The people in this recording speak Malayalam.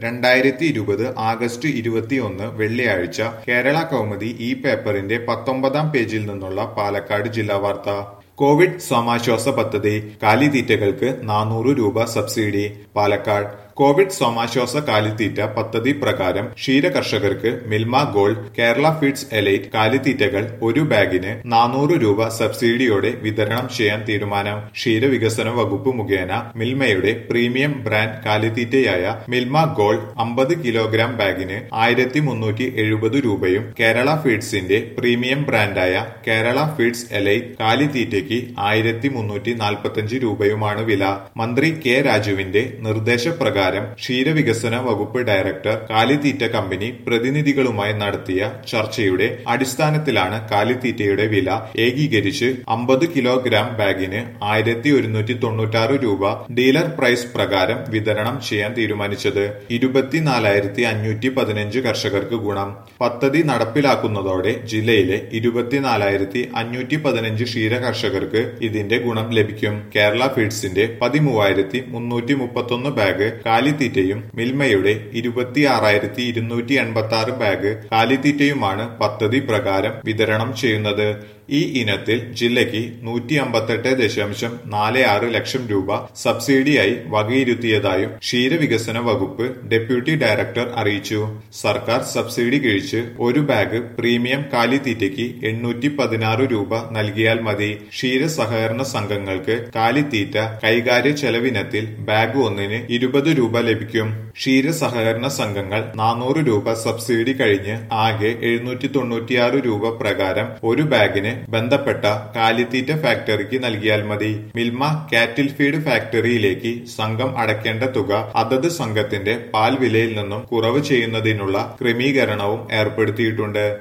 രണ്ടായിരത്തി ഇരുപത് ആഗസ്റ്റ് ഇരുപത്തിയൊന്ന് വെള്ളിയാഴ്ച കേരള കൗമുദി ഈ പേപ്പറിന്റെ പത്തൊമ്പതാം പേജിൽ നിന്നുള്ള പാലക്കാട് ജില്ലാ വാർത്ത കോവിഡ് സമാശ്വാസ പദ്ധതി കാലിത്തീറ്റകൾക്ക് നാനൂറ് രൂപ സബ്സിഡി പാലക്കാട് കോവിഡ് സമാശ്വാസ കാലിത്തീറ്റ പദ്ധതി പ്രകാരം ക്ഷീര കർഷകർക്ക് Milma gold Kerala feeds elite കാലിത്തീറ്റകൾ ഒരു ബാഗിന് നാനൂറ് രൂപ സബ്സിഡിയോടെ വിതരണം ചെയ്യാൻ തീരുമാനം ക്ഷീരവികസന വകുപ്പ് മുഖേന മിൽമയുടെ പ്രീമിയം ബ്രാൻഡ് കാലിത്തീറ്റയായ മിൽമ ഗോൾഡ് അമ്പത് കിലോഗ്രാം ബാഗിന് ആയിരത്തി മുന്നൂറ്റി എഴുപത് രൂപയും കേരള ഫീഡ്സിന്റെ പ്രീമിയം ബ്രാൻഡായ കേരള ഫീഡ്സ് എലൈറ്റ് കാലിത്തീറ്റയ്ക്ക് ആയിരത്തി മുന്നൂറ്റി നാൽപ്പത്തഞ്ച് രൂപയുമാണ് വില മന്ത്രി കെ രാജുവിന്റെ നിർദ്ദേശപ്രകാരം ക്ഷീരവികസന വകുപ്പ് ഡയറക്ടർ കാലിത്തീറ്റ കമ്പനി പ്രതിനിധികളുമായി നടത്തിയ ചർച്ചയുടെ അടിസ്ഥാനത്തിലാണ് കാലിത്തീറ്റയുടെ വില ഏകീകരിച്ച് അമ്പത് കിലോഗ്രാം ബാഗിന് ആയിരത്തി ഒരുന്നൂറ്റി തൊണ്ണൂറ്റാറ് രൂപ ഡീലർ പ്രൈസ് പ്രകാരം വിതരണം ചെയ്യാൻ തീരുമാനിച്ചത് ഇരുപത്തിനാലായിരത്തി അഞ്ഞൂറ്റി പതിനഞ്ച് കർഷകർക്ക് ഗുണം പദ്ധതി നടപ്പിലാക്കുന്നതോടെ ജില്ലയിലെ ഇരുപത്തിനാലായിരത്തി അഞ്ഞൂറ്റി പതിനഞ്ച് ക്ഷീര കർഷകർക്ക് ഇതിന്റെ ഗുണം ലഭിക്കും കേരള ഫീഡ്സിന്റെ പതിമൂവായിരത്തി മുന്നൂറ്റി മുപ്പത്തൊന്ന് ബാഗ് കാലിത്തീറ്റയും മിൽമയുടെ ഇരുപത്തിയാറായിരത്തി ഇരുന്നൂറ്റി എൺപത്തി ആറ് ബാഗ് കാലിത്തീറ്റയുമാണ് പദ്ധതി പ്രകാരം വിതരണം ചെയ്യുന്നത് ഈ ഇനത്തിൽ ജില്ലയ്ക്ക് നൂറ്റി അമ്പത്തെട്ട് ദശാംശം നാല് ആറ് ലക്ഷം രൂപ സബ്സിഡിയായി വകയിരുത്തിയതായും ക്ഷീരവികസന വകുപ്പ് ഡെപ്യൂട്ടി ഡയറക്ടർ അറിയിച്ചു സർക്കാർ സബ്സിഡി കിഴിച്ച് ഒരു ബാഗ് പ്രീമിയം കാലിത്തീറ്റയ്ക്ക് എണ്ണൂറ്റി പതിനാറ് രൂപ നൽകിയാൽ മതി ക്ഷീര സഹകരണ സംഘങ്ങൾക്ക് കാലിത്തീറ്റ കൈകാര്യ ചെലവിനത്തിൽ ബാഗ് ഒന്നിന് ഇരുപത് രൂപ ലഭിക്കും ക്ഷീര സഹകരണ സംഘങ്ങൾ നാനൂറ് രൂപ സബ്സിഡി കഴിഞ്ഞ് ആകെ എഴുന്നൂറ്റി തൊണ്ണൂറ്റിയാറ് രൂപ പ്രകാരം ഒരു ബാഗിന് ബന്ധപ്പെട്ട കാലിത്തീറ്റ ഫാക്ടറിക്ക് നൽകിയാൽ മതി മിൽമ കാറ്റിൽ ഫീഡ് ഫാക്ടറിയിലേക്ക് സംഘം അടയ്ക്കേണ്ട തുക അതത് സംഘത്തിന്റെ പാൽ വിലയിൽ നിന്നും കുറവ് ചെയ്യുന്നതിനുള്ള ക്രമീകരണവും ഏർപ്പെടുത്തിയിട്ടുണ്ട്